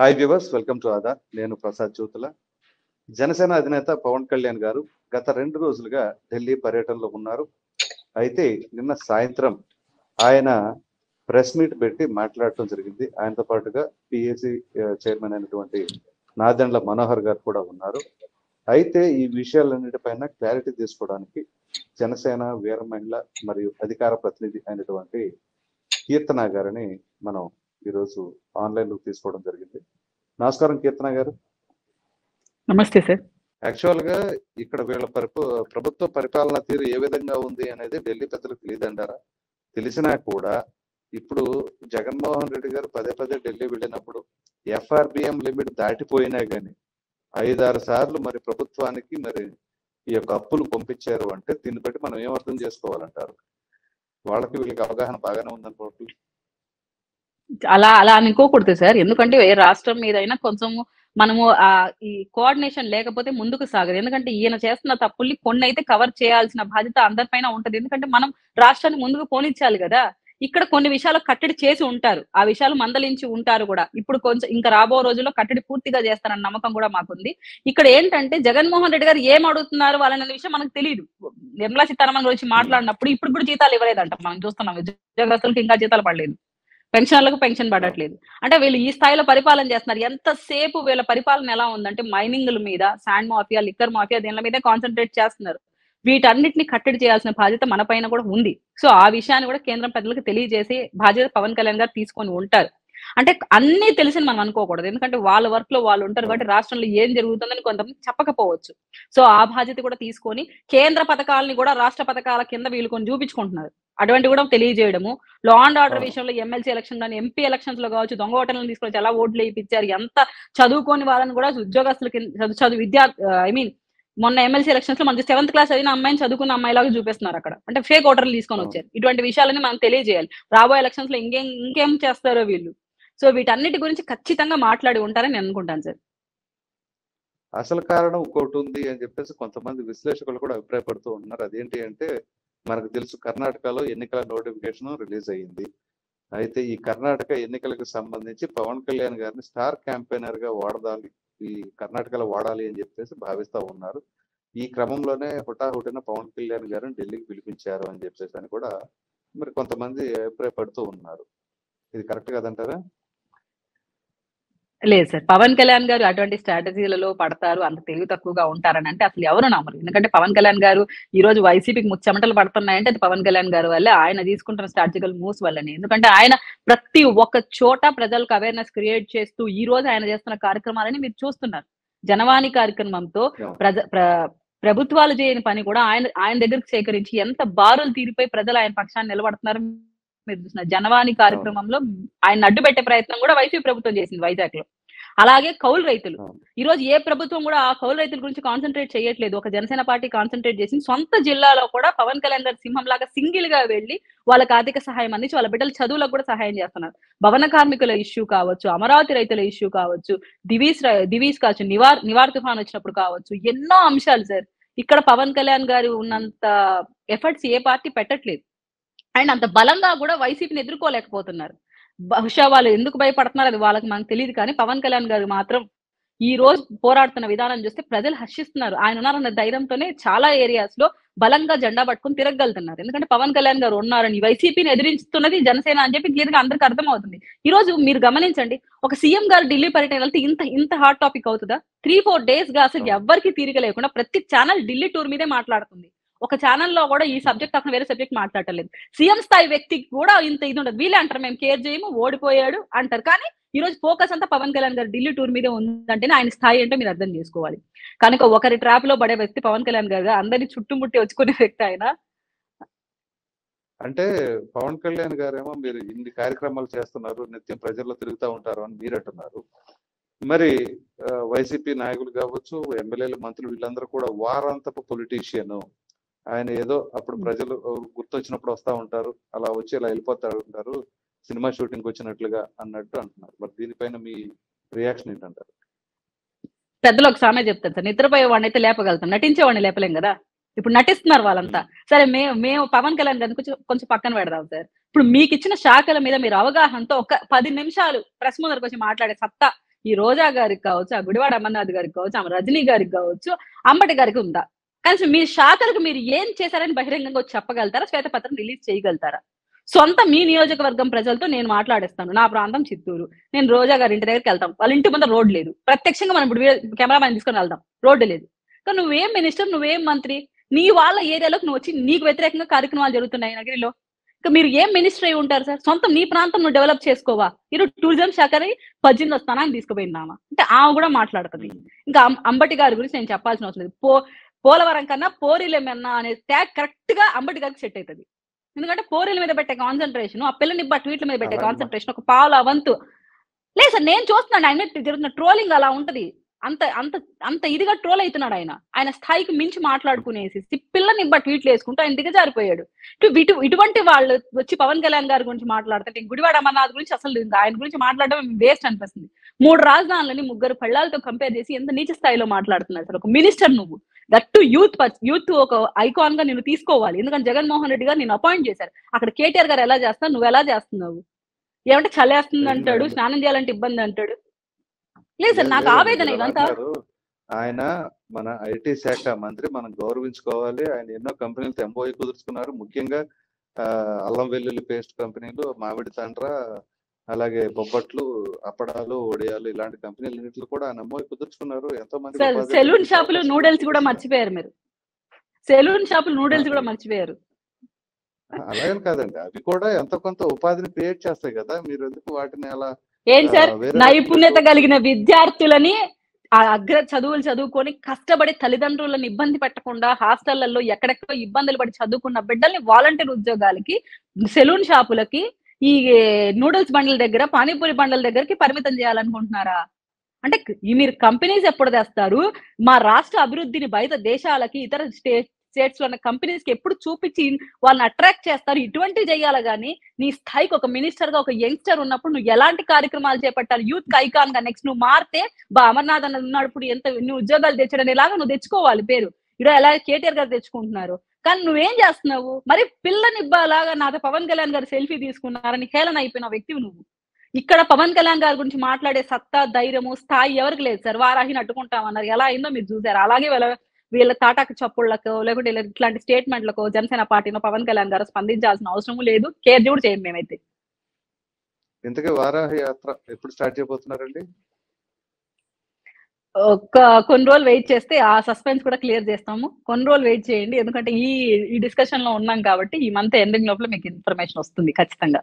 Hi viewers welcome to Aadhaar నేను ప్రసాద్ జ్యోతుల జనసేన అధినేత పవన్ కళ్యాణ్ గారు గత రెండు రోజులుగా ఢిల్లీ పర్యటనలో ఉన్నారు అయితే నిన్న సాయంత్రం ఆయన ప్రెస్ మీట్ పెట్టి మాట్లాడటం జరిగింది ఆయనతో పాటుగా పిఏసి చైర్మన్ అయినటువంటి నాదెండ్ల మనోహర్ గారు కూడా ఉన్నారు అయితే ఈ విషయాలన్నిటిపైన క్లారిటీ తీసుకోవడానికి జనసేన వీర మహిళ మరియు అధికార ప్రతినిధి అయినటువంటి కీర్తన గారిని మనం ఈరోజు ఆన్లైన్ లో తీసుకోవడం జరిగింది నమస్కారం కీర్తన గారు నమస్తే సార్ యాక్చువల్ గా ఇక్కడ వీళ్ళ పరిప ప్రభుత్వ పరిపాలన తీరు ఏ విధంగా ఉంది అనేది ఢిల్లీ పెద్దలకు తెలియదంటారా తెలిసినా కూడా ఇప్పుడు జగన్మోహన్ రెడ్డి గారు పదే పదే ఢిల్లీ వెళ్ళినప్పుడు ఎఫ్ఆర్బిఎం లిమిట్ దాటిపోయినా గానీ ఐదారు సార్లు మరి ప్రభుత్వానికి మరి ఈ యొక్క అప్పులు పంపించారు అంటే దీన్ని బట్టి మనం ఏం అర్థం చేసుకోవాలంటారు వాళ్ళకి వీళ్ళకి అవగాహన బాగానే ఉందనుకోవట్లేదు అలా అలా అనుకోకూడదు సార్ ఎందుకంటే ఏ రాష్ట్రం మీదైనా కొంచెం మనము ఆ ఈ కోఆర్డినేషన్ లేకపోతే ముందుకు సాగదు ఎందుకంటే ఈయన చేస్తున్న తప్పుల్ని కొన్ని అయితే కవర్ చేయాల్సిన బాధ్యత అందరిపైన ఉంటది ఎందుకంటే మనం రాష్ట్రాన్ని ముందుకు పోనిచ్చాలి కదా ఇక్కడ కొన్ని విషయాలు కట్టడి చేసి ఉంటారు ఆ విషయాలు మందలించి ఉంటారు కూడా ఇప్పుడు కొంచెం ఇంకా రాబో రోజుల్లో కట్టడి పూర్తిగా చేస్తారన్న నమ్మకం కూడా మాకుంది ఇక్కడ ఏంటంటే జగన్మోహన్ రెడ్డి గారు ఏం అడుగుతున్నారు వాళ్ళనే విషయం మనకు తెలియదు నిర్మలా సీతారామన్ గురించి మాట్లాడినప్పుడు ఇప్పుడు కూడా జీతాలు ఇవ్వలేదంట మనం చూస్తున్నాం ఉద్యోగస్తులకు ఇంకా జీతాలు పడలేదు పెన్షన్లకు పెన్షన్ పడట్లేదు అంటే వీళ్ళు ఈ స్థాయిలో పరిపాలన చేస్తున్నారు ఎంతసేపు వీళ్ళ పరిపాలన ఎలా ఉందంటే మైనింగ్ల మీద శాండ్ మాఫియా లిక్కర్ మాఫియా దీనిల మీదే కాన్సన్ట్రేట్ చేస్తున్నారు వీటన్నిటిని కట్టడి చేయాల్సిన బాధ్యత మన పైన కూడా ఉంది సో ఆ విషయాన్ని కూడా కేంద్రం పెద్దలకు తెలియజేసి బాధ్యత పవన్ కళ్యాణ్ గారు తీసుకొని ఉంటారు అంటే అన్ని తెలిసి మనం అనుకోకూడదు ఎందుకంటే వాళ్ళ వర్క్ లో వాళ్ళు ఉంటారు కాబట్టి రాష్ట్రంలో ఏం జరుగుతుందని కొంతమంది చెప్పకపోవచ్చు సో ఆ బాధ్యత కూడా తీసుకొని కేంద్ర పథకాలని కూడా రాష్ట్ర పథకాల కింద వీళ్ళు కొన్ని చూపించుకుంటున్నారు అటువంటి కూడా తెలియజేయడము లా అండ్ ఆర్డర్ విషయంలో ఎమ్మెల్సీ ఎలక్షన్ కానీ ఎంపీ ఎలక్షన్స్ లో కావచ్చు దొంగ ఓటర్లను తీసుకొచ్చి ఎలా ఓట్లు వేయించారు ఎంత చదువుకోని వాళ్ళని కూడా ఉద్యోగస్తులకి చదువు చదువు విద్యా ఐ మీన్ మొన్న ఎమ్మెల్సీ ఎలక్షన్స్ లో మనకి సెవెంత్ క్లాస్ అయిన అమ్మాయిని చదువుకున్న అమ్మాయి లాగా చూపిస్తున్నారు అక్కడ అంటే ఫేక్ ఓటర్లు తీసుకొని వచ్చారు ఇటువంటి విషయాలని మనం తెలియజేయాలి రాబోయే ఎలక్షన్స్ లో ఇంకేం ఇంకేం చేస్తారో వీళ్ళు సో వీటన్నిటి గురించి ఖచ్చితంగా మాట్లాడి ఉంటారని నేను అనుకుంటాను సార్ అసలు కారణం ఇంకోటి ఉంది అని చెప్పేసి కొంతమంది విశ్లేషకులు కూడా అభిప్రాయపడుతూ ఉన్నారు అదేంటి అంటే మనకు తెలుసు కర్ణాటకలో ఎన్నికల నోటిఫికేషన్ రిలీజ్ అయ్యింది అయితే ఈ కర్ణాటక ఎన్నికలకు సంబంధించి పవన్ కళ్యాణ్ గారిని స్టార్ క్యాంపెయినర్ గా వాడదాలి ఈ కర్ణాటకలో వాడాలి అని చెప్పేసి భావిస్తా ఉన్నారు ఈ క్రమంలోనే హుటాహుటిన పవన్ కళ్యాణ్ గారిని ఢిల్లీకి పిలిపించారు అని చెప్పేసి అని కూడా మరి కొంతమంది అభిప్రాయపడుతూ ఉన్నారు ఇది కరెక్ట్ కదంటారా లేదు సార్ పవన్ కళ్యాణ్ గారు అటువంటి స్ట్రాటజీలలో పడతారు అంత తెలివి తక్కువగా ఉంటారని అంటే అసలు ఎవరు నమ్మరు ఎందుకంటే పవన్ కళ్యాణ్ గారు ఈ రోజు వైసీపీకి ముచ్చెమటలు పడుతున్నాయంటే అది పవన్ కళ్యాణ్ గారు వల్లే ఆయన తీసుకుంటున్న స్ట్రాటజికల్ మూవ్స్ వల్లనే ఎందుకంటే ఆయన ప్రతి ఒక్క చోట ప్రజలకు అవేర్నెస్ క్రియేట్ చేస్తూ ఈ రోజు ఆయన చేస్తున్న కార్యక్రమాలని మీరు చూస్తున్నారు జనవాణి కార్యక్రమంతో ప్రజ ప్రభుత్వాలు చేయని పని కూడా ఆయన ఆయన దగ్గరకు సేకరించి ఎంత బారులు తీరిపోయి ప్రజలు ఆయన పక్షాన్ని నిలబడుతున్నారు మీరు చూసిన జనవాణి కార్యక్రమంలో ఆయన అడ్డు పెట్టే ప్రయత్నం కూడా వైసీపీ ప్రభుత్వం చేసింది వైజాగ్ లో అలాగే కౌలు రైతులు ఈ రోజు ఏ ప్రభుత్వం కూడా ఆ కౌలు రైతుల గురించి కాన్సన్ట్రేట్ చేయట్లేదు ఒక జనసేన పార్టీ కాన్సన్ట్రేట్ చేసి సొంత జిల్లాలో కూడా పవన్ కళ్యాణ్ గారి సింహం లాగా సింగిల్ గా వెళ్లి వాళ్ళకి ఆర్థిక సహాయం అందించి వాళ్ళ బిడ్డల చదువులకు కూడా సహాయం చేస్తున్నారు భవన కార్మికుల ఇష్యూ కావచ్చు అమరావతి రైతుల ఇష్యూ కావచ్చు దివీస్ దివీస్ కావచ్చు నివార్ నివార్ తుఫాన్ వచ్చినప్పుడు కావచ్చు ఎన్నో అంశాలు సార్ ఇక్కడ పవన్ కళ్యాణ్ గారు ఉన్నంత ఎఫర్ట్స్ ఏ పార్టీ పెట్టట్లేదు అండ్ అంత బలంగా కూడా వైసీపీని ఎదుర్కోలేకపోతున్నారు బహుశా వాళ్ళు ఎందుకు భయపడుతున్నారు అది వాళ్ళకి మనకు తెలియదు కానీ పవన్ కళ్యాణ్ గారు మాత్రం ఈ రోజు పోరాడుతున్న విధానం చూస్తే ప్రజలు హర్షిస్తున్నారు ఆయన ఉన్నారన్న ధైర్యంతోనే చాలా ఏరియాస్ లో బలంగా జెండా పట్టుకుని తిరగలుగుతున్నారు ఎందుకంటే పవన్ కళ్యాణ్ గారు ఉన్నారని వైసీపీని ఎదిరించుతున్నది జనసేన అని చెప్పి క్లియర్ గా అందరికి అర్థమవుతుంది ఈ రోజు మీరు గమనించండి ఒక సీఎం గారు ఢిల్లీ పర్యటన వెళ్తే ఇంత ఇంత హాట్ టాపిక్ అవుతుందా త్రీ ఫోర్ డేస్ గా అసలు ఎవరికి తీరిక లేకుండా ప్రతి ఛానల్ ఢిల్లీ టూర్ మీదే మాట్లాడుతుంది ఒక ఛానల్లో కూడా ఈ సబ్జెక్ట్ అసలు వేరే సబ్జెక్ట్ మాట్లాడలేదు సీఎం స్థాయి వ్యక్తికి కూడా ఇంత ఇది ఉండదు వీళ్ళే అంటారు మేము కేర్ చేయము ఓడిపోయాడు అంటారు కానీ ఈ రోజు ఫోకస్ అంతా పవన్ కళ్యాణ్ గారు ఢిల్లీ టూర్ మీదే ఉందంటేనే ఆయన స్థాయి ఏంటో మీరు అర్థం చేసుకోవాలి కనుక ఒకరి ట్రాప్ లో పడే వ్యక్తి పవన్ కళ్యాణ్ గారు అందరినీ చుట్టుముట్టి వచ్చుకునే వ్యక్తి ఆయన అంటే పవన్ కళ్యాణ్ గారేమో మీరు ఇన్ని కార్యక్రమాలు చేస్తున్నారు నిత్యం ప్రజల్లో తిరుగుతూ ఉంటారు అని మీరు అంటున్నారు మరి వైసీపీ నాయకులు కావచ్చు ఎమ్మెల్యేలు మంత్రులు వీళ్ళందరూ కూడా వారాంతపు పొలిటీషియన్ ఆయన ఏదో అప్పుడు ప్రజలు గుర్తొచ్చినప్పుడు వస్తా ఉంటారు అలా వచ్చి ఇలా వెళ్ళిపోతా ఉంటారు సినిమా షూటింగ్ వచ్చినట్లుగా అన్నట్టు అంటున్నారు మరి దీనిపైన మీ రియాక్షన్ ఏంటంటారు పెద్దలు ఒక సామె చెప్తారు సార్ నిద్రపోయే వాడిని అయితే లేపగలుగుతాం నటించే వాడిని లేపలేం కదా ఇప్పుడు నటిస్తున్నారు వాళ్ళంతా సరే మేము మేము పవన్ కళ్యాణ్ గారిని కొంచెం కొంచెం పక్కన పెడదాం సార్ ఇప్పుడు మీకు ఇచ్చిన శాఖల మీద మీరు అవగాహనతో ఒక పది నిమిషాలు ప్రెస్ ముందరకు వచ్చి మాట్లాడే సత్తా ఈ రోజా గారికి కావచ్చు ఆ గుడివాడ అమర్నాథ్ గారికి కావచ్చు ఆమె రజనీ గారికి కావచ్చు అంబటి గారికి ఉందా కానీ మీ శాఖలకు మీరు ఏం చేశారని బహిరంగంగా వచ్చి చెప్పగలుగుతారా శ్వేతపత్రం రిలీజ్ చేయగలుగుతారా సొంత మీ నియోజకవర్గం ప్రజలతో నేను మాట్లాడేస్తాను నా ప్రాంతం చిత్తూరు నేను రోజా గారి ఇంటి దగ్గరికి వెళ్తాం వాళ్ళ ఇంటి ముందు రోడ్ లేదు ప్రత్యక్షంగా మనం ఇప్పుడు కెమెరామెన్ తీసుకొని వెళ్దాం రోడ్డు లేదు కానీ నువ్వేం మినిస్టర్ నువ్వేం మంత్రి నీ వాళ్ళ ఏరియాలోకి నువ్వు వచ్చి నీకు వ్యతిరేకంగా కార్యక్రమాలు జరుగుతున్నాయి నగరిలో ఇంకా మీరు ఏం మినిస్టర్ అయి ఉంటారు సార్ సొంతం నీ ప్రాంతం నువ్వు డెవలప్ చేసుకోవా ఈరోజు టూరిజం శాఖని పద్దెనిమిది స్థానానికి తీసుకుపోయింది ఆమె అంటే ఆమె కూడా మాట్లాడుతుంది ఇంకా అం- అంబటి గారి గురించి నేను చెప్పాల్సిన అవసరం లేదు పో పోలవరం కన్నా పోరిలేమన్నా అనే ట్యాగ్ కరెక్ట్ గా అంబటి గారికి సెట్ అవుతుంది ఎందుకంటే పోరీల మీద పెట్టే కాన్సన్ట్రేషన్ ఆ పిల్లని ట్వీట్ల మీద పెట్టే అలాగే. కాన్సన్ట్రేషన్ ఒక పావుల వంతు లేదు సార్ నేను చూస్తున్నాను ఆయన మీద జరుగుతున్న ట్రోలింగ్ అలా ఉంటది అంత అంత అంత ఇదిగా ట్రోల్ అవుతున్నాడు ఆయన ఆయన స్థాయికి మించి మాట్లాడుకునేసి సి- పిల్లని ఇబ్బ ట్వీట్లు వేసుకుంటూ ఆయన దిగజారిపోయాడు ఇటు ఇటు ఇటువంటి వాళ్ళు వచ్చి పవన్ కళ్యాణ్ గారి గురించి మాట్లాడుతుంటే ఇంక గుడివాడ అమర్నాథ్ గురించి అసలు ఇంకా ఆయన గురించి మాట్లాడడం వేస్ట్ అనిపిస్తుంది మూడు రాజధానులని ముగ్గురు పెళ్ళాలతో కంపేర్ చేసి ఎంత నీచ స్థాయిలో మాట్లాడుతున్నారు సార్ ఒక మినిస్టర్ నువ్వు దట్టు యూత్ యూత్ ఒక ఐకాన్ గా నేను తీసుకోవాలి ఎందుకంటే జగన్మోహన్ రెడ్డి గారు నేను అపాయింట్ చేశారు అక్కడ కేటీఆర్ గారు ఎలా చేస్తున్నారు నువ్వు ఎలా చేస్తున్నావు ఏమంటే చలేస్తుంది అంటాడు లేదు. స్నానం చేయాలంటే ఇబ్బంది అంటాడు లేదు సార్ నాకు లేదు, ఆవేదన మీరు ఇదంతా అన్నారు. ఆయన మన ఐటీ శాఖ మంత్రి మనం గౌరవించుకోవాలి ఆయన ఎన్నో కంపెనీలతో ఎంఓఈ కుదుర్చుకున్నారు ముఖ్యంగా ఆ, అల్లం వెల్లుల్లి పేస్ట్ కంపెనీలు మామిడి తండ్ర అలాగే బొబ్బట్లు అప్పడాలు ఒడియాలు ఇలాంటి కంపెనీలు కూడా ఆయన ఎంఓఈ కుదుర్చుకున్నారు ఎంతో మంది సార్ ఉపాధి సెలూన్ కల్పించే షాపులు అవకాశం నూడిల్స్ కూడా కల్పిస్తున్నారు. మర్చిపోయారు మీరు సెలూన్ షాపులు నూడిల్స్ కూడా మర్చిపోయారు అలాగని కాదండి అవి కూడా ఎంతో కొంత ఉపాధిని క్రియేట్ చేస్తాయి కదా మీరు ఎందుకు వాటిని అలా ఏంటి సార్ ఆ, వేరే నైపుణ్యత రకంగా కలిగిన విద్యార్థులని ఆ అగ్ర చదువులు చదువుకొని కష్టపడి తల్లిదండ్రులను ఇబ్బంది పెట్టకుండా హాస్టళ్లలో ఎక్కడెక్కడో ఇబ్బందులు పడి చదువుకున్న బిడ్డల్ని వాలంటీర్ ఉద్యోగాలకి సెలూన్ షాపులకి ఈ నూడిల్స్ బండ్ల దగ్గర పానీపూరి బండ్ల దగ్గరికి పరిమితం చేయాలనుకుంటున్నారా అంటే ఈ మీరు కంపెనీస్ ఎప్పుడు తెస్తారు మా రాష్ట్ర అభివృద్ధిని బయట దేశాలకి ఇతర స్టేట్ స్టేట్స్ లో ఉన్న కంపెనీస్ కి ఎప్పుడు చూపించి వాళ్ళని అట్రాక్ట్ చేస్తారు ఇటువంటివి చేయాలి కానీ నీ స్థాయికి ఒక మినిస్టర్ గా ఒక యంగ్స్టర్ ఉన్నప్పుడు నువ్వు ఎలాంటి కార్యక్రమాలు చేపట్టాలి యూత్ ఐకాన్ గా నెక్స్ట్ నువ్వు మారితే బా అమర్నాథ్ అన్న ఉన్నాడు ఇప్పుడు ఎంత ఎన్ని ఉద్యోగాలు తెచ్చడం ఇలాగా నువ్వు తెచ్చుకోవాలి పేరు ఇక్కడ ఎలా కేటీఆర్ గారు తెచ్చుకుంటున్నారు కానీ నువ్వేం చేస్తున్నావు మరి పిల్లని ఇబ్బాలాగా నాతో పవన్ కళ్యాణ్ గారు సెల్ఫీ తీసుకున్నారని హేళన అయిపోయిన వ్యక్తివి నువ్వు ఇక్కడ పవన్ కళ్యాణ్ గారి గురించి మాట్లాడే సత్తా ధైర్యము స్థాయి ఎవరికి లేదు సార్ వారాహిని అడ్డుకుంటామన్నారు ఎలా అయిందో మీరు చూసారు అలాగే వీళ్ళ వీళ్ళ తాటాకు చప్పుళ్లకు లేకుంటే ఇలా ఇట్లాంటి స్టేట్మెంట్లకు జనసేన పార్టీలో పవన్ కళ్యాణ్ గారు స్పందించాల్సిన అవసరం లేదు కేర్ కూడా చేయం మేమైతే ఇంతకీ వారాహి యాత్ర ఎప్పుడు స్టార్ట్ చేయబోతున్నారండి ఒక కొన్ని రోజులు వెయిట్ చేస్తే ఆ సస్పెన్స్ కూడా క్లియర్ చేస్తాము కొన్ని రోజులు వెయిట్ చేయండి ఎందుకంటే ఈ ఈ డిస్కషన్ లో ఉన్నాం కాబట్టి ఈ మంత్ ఎండింగ్ లోపల మీకు ఇన్ఫర్మేషన్ వస్తుంది ఖచ్చితంగా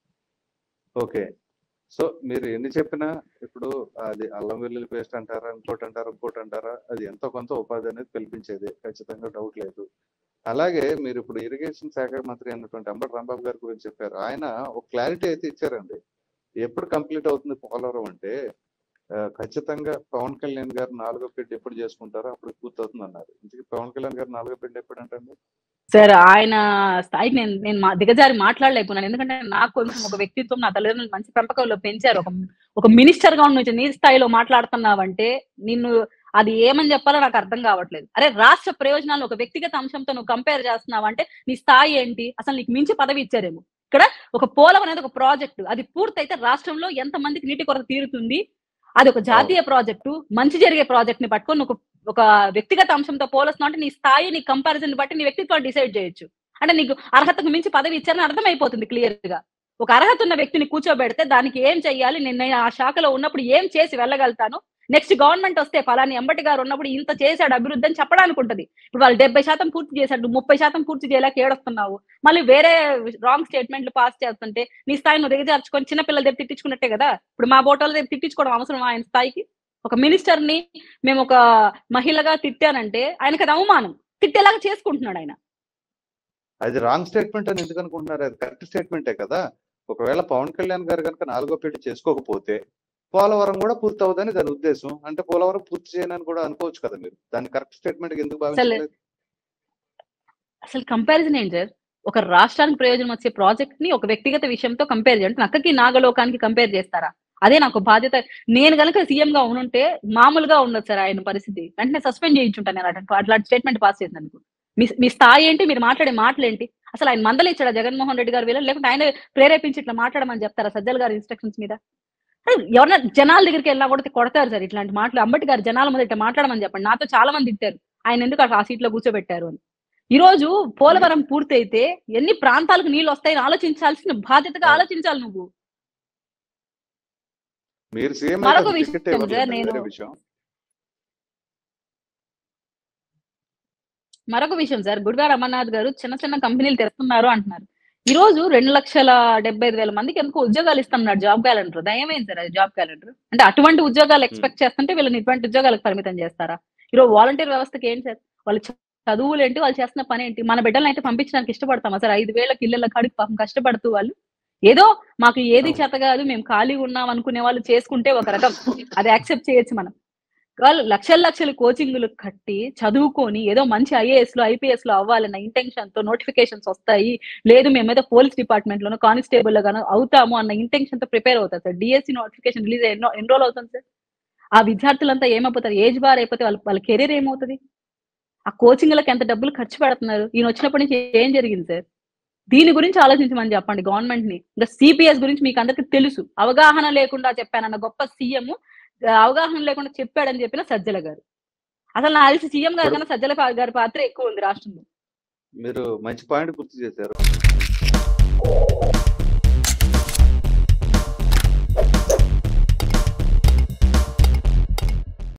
ఓకే సో మీరు ఎన్ని చెప్పినా ఇప్పుడు అది అల్లం వెల్లుల్లి పేస్ట్ అంటారా ఇంకోటి అంటారా ఇంకోటి అంటారా అది ఎంతో కొంత ఉపాధి అనేది కల్పించేది ఖచ్చితంగా డౌట్ లేదు అలాగే మీరు ఇప్పుడు ఇరిగేషన్ శాఖ మంత్రి అన్నటువంటి అంబటి రాంబాబు గారి గురించి చెప్పారు ఆయన ఒక క్లారిటీ అయితే ఇచ్చారండి ఎప్పుడు కంప్లీట్ అవుతుంది పోలవరం అంటే ఆ, ఖచ్చితంగా పవన్ కళ్యాణ్ గారు నాలుగో పెట్టి ఎప్పుడు చేసుకుంటారో అప్పుడు పూర్తవుతుంది అన్నారు ఇంతకీ పవన్ కళ్యాణ్ గారు నాలుగో పెట్టి ఎప్పుడు అంటండి సార్ ఆయన స్థాయికి నేను నేను మా- దిగజారి మాట్లాడలేకున్నాను ఎందుకంటే నాకు కొంచెం ఒక వ్యక్తిత్వం నా తల్లిదండ్రులు మంచి పెంపకంలో పెంచారు ఒక ఒక మినిస్టర్ గా ఉండి నీ స్థాయిలో మాట్లాడుతున్నావంటే నిన్ను అది ఏమని చెప్పాలో నాకు అర్థం కావట్లేదు అరే రాష్ట్ర ప్రయోజనాలు ఒక వ్యక్తిగత అంశంతో నువ్వు కంపేర్ చేస్తున్నావు అంటే నీ స్థాయి ఏంటి అసలు నీకు మించి పదవి ఇచ్చారేమో ఇక్కడ ఒక పోలం అనేది ఒక ప్రాజెక్టు అది పూర్తయితే రాష్ట్రంలో ఎంత మందికి నీటి కొరత తీరుతుంది అది ఒక జాతీయ ప్రాజెక్టు మంచి జరిగే ప్రాజెక్ట్ ని పట్టుకొని ఒక ఒక వ్యక్తిగత అంశంతో పోలుస్తున్నావు అంటే నీ స్థాయి నీ కంపారిజన్ బట్టి నీ వ్యక్తిత్వం డిసైడ్ చేయొచ్చు అంటే నీకు అర్హతకు మించి పదవి ఇచ్చారని అర్థమైపోతుంది క్లియర్ గా ఒక అర్హత ఉన్న వ్యక్తిని కూర్చోబెడితే దానికి ఏం చెయ్యాలి నేను నేను ఆ శాఖలో ఉన్నప్పుడు ఏం చేసి వెళ్ళగలుగుతాను నెక్స్ట్ గవర్నమెంట్ వస్తే పలాని ఎంబటి గారు ఉన్నప్పుడు ఇంత చేశాడు అభివృద్ధి అని చెప్పడానికి ఉంటది ఇప్పుడు వాళ్ళు డెబ్బై శాతం పూర్తి చేశాడు నువ్వు ముప్పై శాతం పూర్తి చేయలేక ఏడుస్తున్నావు మళ్ళీ వేరే రాంగ్ స్టేట్మెంట్లు పాస్ చేస్తుంటే నీ స్థాయి నువ్వు దిగజార్చుకొని చిన్న పిల్లల దగ్గర తిట్టించుకున్నట్టే కదా ఇప్పుడు మా బోటోల దగ్గర తిట్టించుకోవడం అవసరం ఆయన స్థాయికి ఒక మినిస్టర్ ని మేము ఒక మహిళగా తిట్టానంటే ఆయనకి అది అవమానం తిట్టేలాగా చేసుకుంటున్నాడు ఆయన అది రాంగ్ స్టేట్మెంట్ అని ఎందుకు అనుకుంటున్నారు అది కరెక్ట్ స్టేట్మెంటే కదా ఒకవేళ పవన్ కళ్యాణ్ గారు కనుక నాలుగో పెళ్లి చేసుకోకపోతే పోలవరం కూడా పూర్తి అవుదని దాని ఉద్దేశం అంటే పోలవరం పూర్తి చేయనని కూడా అనుకోవచ్చు కదా మీరు దాన్ని కరెక్ట్ స్టేట్మెంట్ ఎందుకు భావించలేదు అసలు కంపారిజన్ ఏంటి సార్ ఒక రాష్ట్రానికి ప్రయోజనం వచ్చే ప్రాజెక్ట్ ని ఒక వ్యక్తిగత విషయంతో కంపేర్ చేయండి నక్కకి నాగలోకానికి కంపేర్ చేస్తారా అదే నాకు బాధ్యత నేను గనక సీఎం గా ఉంటే మామూలుగా ఉండదు సార్ ఆయన పరిస్థితి వెంటనే సస్పెండ్ చేయించుంటాను నేను అట్లాంటి అట్లాంటి స్టేట్మెంట్ పాస్ చేసినందుకు మీ మీ స్థాయి ఏంటి మీరు మాట్లాడే మాటలు ఏంటి అసలు ఆయన మందలిచ్చాడా జగన్మోహన్ రెడ్డి గారు వీళ్ళు లేకుంటే ఆయన ప్రేరేపించి ఇట్లా మాట్లాడమని చెప్తారా సజ్జల్ గారి ఇన్స్ట్రక్షన్స్ మీద ఎవరైనా జనాల దగ్గరికి వెళ్ళినా కూడా కొడతారు సార్ ఇట్లాంటి మాటలు అంబటి గారు జనాల ముందు ఇట్లా మాట్లాడమని చెప్పండి నాతో చాలా మంది తిట్టారు ఆయన ఎందుకు అక్కడ ఆ సీట్ లో కూర్చోబెట్టారు అని ఈ రోజు పోలవరం పూర్తయితే ఎన్ని ప్రాంతాలకు నీళ్ళు వస్తాయని ఆలోచించాల్సిన బాధ్యతగా ఆలోచించాలి నువ్వు మీరు సీఎం మరొక అయితే విషయం టికెట్ ఇవ్వరు సార్, కదా, నేను- వేరే విషయం మరొక విషయం సార్ గుడివాడ అమర్నాథ్ గారు చిన్న చిన్న కంపెనీలు తెస్తున్నారు అంటున్నారు ఈ రోజు రెండు లక్షల డెబ్బై ఐదు వేల మందికి ఎందుకు ఉద్యోగాలు ఇస్తున్నాడు జాబ్ క్యాలెండర్ దయమైంది సార్ అది జాబ్ క్యాలెండర్ అంటే అటువంటి ఉద్యోగాలు ఎక్స్పెక్ట్ చేస్తుంటే వీళ్ళని ఇటువంటి ఉద్యోగాలకు పరిమితం చేస్తారా ఈరోజు వాలంటీర్ వ్యవస్థకి ఏంటి సార్ వాళ్ళు చ- చదువులు ఏంటి వాళ్ళు చేస్తున్న పని ఏంటి మన బిడ్డలను అయితే పంపించడానికి ఇష్టపడతామా సార్ ఐదు వేలకు ఇళ్ళ కాడికి పాపం కష్టపడుతూ వాళ్ళు ఏదో మాకు ఏది అవును. చేత కాదు మేము ఖాళీగా ఉన్నాం అనుకునే వాళ్ళు చేసుకుంటే ఒక రకం అది యాక్సెప్ట్ చేయొచ్చు మనం వాళ్ళు లక్షల లక్షల కోచింగ్లు కట్టి చదువుకొని ఏదో మంచి ఐఏఎస్ లో ఐపీఎస్ లో అవ్వాలన్న ఇంటెన్షన్ తో నోటిఫికేషన్స్ వస్తాయి లేదు మేమేదో పోలీస్ డిపార్ట్మెంట్ లోనో కానిస్టేబుల్ లో గానో అవుతాము అన్న ఇంటెన్షన్ తో ప్రిపేర్ అవుతారు సార్ డిఎస్సి నోటిఫికేషన్ రిలీజ్ ఎన్నో ఎన్రోల్ అవుతుంది సార్ ఆ విద్యార్థులంతా ఏమైపోతారు ఏజ్ బార్ అయిపోతే వాళ్ళ వాళ్ళ కెరీర్ ఏమవుతుంది ఆ కోచింగ్లకు ఎంత డబ్బులు ఖర్చు పెడుతున్నారు ఈయన వచ్చినప్పటి నుంచి ఏం జరిగింది సార్ దీని గురించి ఆలోచించమని చెప్పండి గవర్నమెంట్ ని ఇంకా సిపిఎస్ గురించి మీకు అందరికీ తెలుసు అవగాహన లేకుండా చెప్పానన్న గొప్ప సీఎం అవగాహన లేకుండా చెప్పాడని చెప్పిన సజ్జల గారు అసలు నా తెలిసి సీఎం గారి కన్నా సజ్జల పా- గారి పాత్ర ఎక్కువ ఉంది రాష్ట్రంలో మీరు మంచి పాయింట్ గుర్తు చేశారు